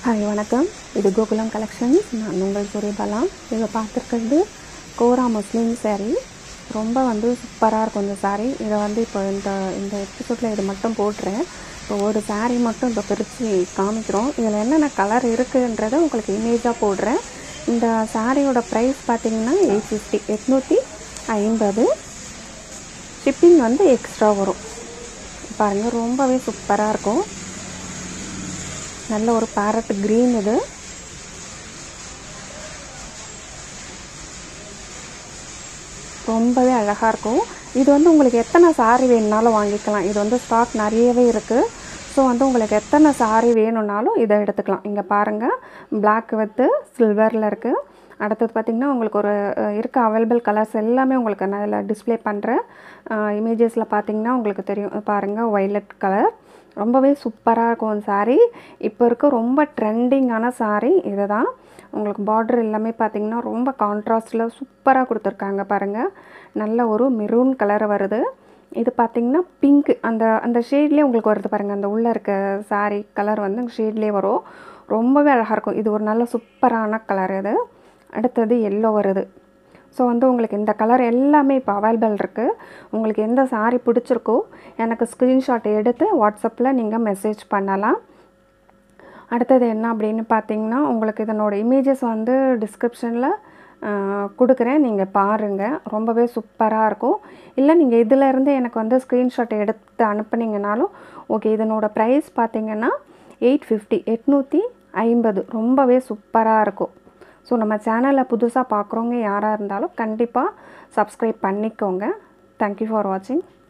hi வணக்கம் இது Gokulam collections நான் உங்கள் சூரியபாலா இதை பார்த்துருக்கிறது கோரா முஸ்லீம் saree ரொம்ப வந்து சூப்பராக இருக்கும் இந்த saree இதை வந்து இப்போ இந்த இந்த எபிசோடில் இது மட்டும் போட்டுறேன் இப்போ ஒரு saree மட்டும் இப்போ பிரித்து காமிக்கிறோம் இதில் என்னென்ன கலர் இருக்குன்றதை உங்களுக்கு இமேஜாக போடுறேன் இந்த சாரியோட ப்ரைஸ் பார்த்தீங்கன்னா எயிட் ஃபிஃப்டி எட்நூற்றி ஐம்பது ஷிப்பிங் வந்து எக்ஸ்ட்ரா வரும் பாருங்கள் ரொம்பவே சூப்பராக இருக்கும் நல்ல ஒரு பேரட் க்ரீன் இது ரொம்பவே அழகாக இருக்கும் இது வந்து உங்களுக்கு எத்தனை சாரி வேணுனாலும் வாங்கிக்கலாம் இது வந்து ஸ்டாக் நிறையவே இருக்குது ஸோ வந்து உங்களுக்கு எத்தனை சாரி வேணும்னாலும் இதை எடுத்துக்கலாம் இங்கே பாருங்கள் Black வித்து சில்வரில் இருக்குது அடுத்தது பார்த்திங்கன்னா உங்களுக்கு ஒரு அஹ், இருக்க அவைலபிள் கலர்ஸ் எல்லாமே உங்களுக்கு நான் இதில் டிஸ்ப்ளே பண்ணுறேன் இமேஜஸில் பார்த்தீங்கன்னா உங்களுக்கு தெரியும் பாருங்கள் வைலட் கலர் ரொம்பவே சூப்பராக இருக்கும் சாரீ இப்போ இருக்க ரொம்ப ட்ரெண்டிங்கான சாரீ இது தான் உங்களுக்கு பார்டர் எல்லாமே பார்த்தீங்கன்னா ரொம்ப கான்ட்ராஸ்டில் சூப்பராக கொடுத்துருக்காங்க பாருங்கள் நல்ல ஒரு மெரூன் கலர் வருது இது பார்த்தீங்கன்னா பிங்க் அந்த அந்த ஷேட்லேயே உங்களுக்கு வருது பாருங்கள் அந்த உள்ளே இருக்க சாரீ கலர் வந்து ஷேட்லேயே வரும் ரொம்பவே அழகாக இருக்கும் இது ஒரு நல்ல சூப்பரான கலர் இது அடுத்தது எல்லோ வருது ஸோ வந்து உங்களுக்கு இந்த கலர் எல்லாமே இப்போ அவைலபிள் இருக்குது உங்களுக்கு எந்த சாரீ பிடிச்சிருக்கோ எனக்கு ஸ்க்ரீன்ஷாட் எடுத்து வாட்ஸ்அப்பில் நீங்கள் மெசேஜ் பண்ணலாம் அடுத்தது என்ன அப்படின்னு பார்த்தீங்கன்னா உங்களுக்கு இதனோட இமேஜஸ் வந்து டிஸ்கிரிப்ஷனில் கொடுக்குறேன் நீங்கள் பாருங்கள் ரொம்பவே சூப்பராக இருக்கும் இல்லை நீங்கள் இதிலேருந்து எனக்கு வந்து ஸ்க்ரீன்ஷாட் எடுத்து அனுப்புனீங்கனாலும் ஓகே இதனோட ப்ரைஸ் பார்த்தீங்கன்னா எயிட் ஃபிஃப்டி எட்நூற்றி ஐம்பது ரொம்பவே சூப்பராக இருக்கும் ஸோ நம்ம சேனலை புதுசாக பார்க்குறவங்க யாராக இருந்தாலும் கண்டிப்பாக சப்ஸ்கிரைப் பண்ணிக்கோங்க தேங்க்யூ ஃபார் வாட்சிங்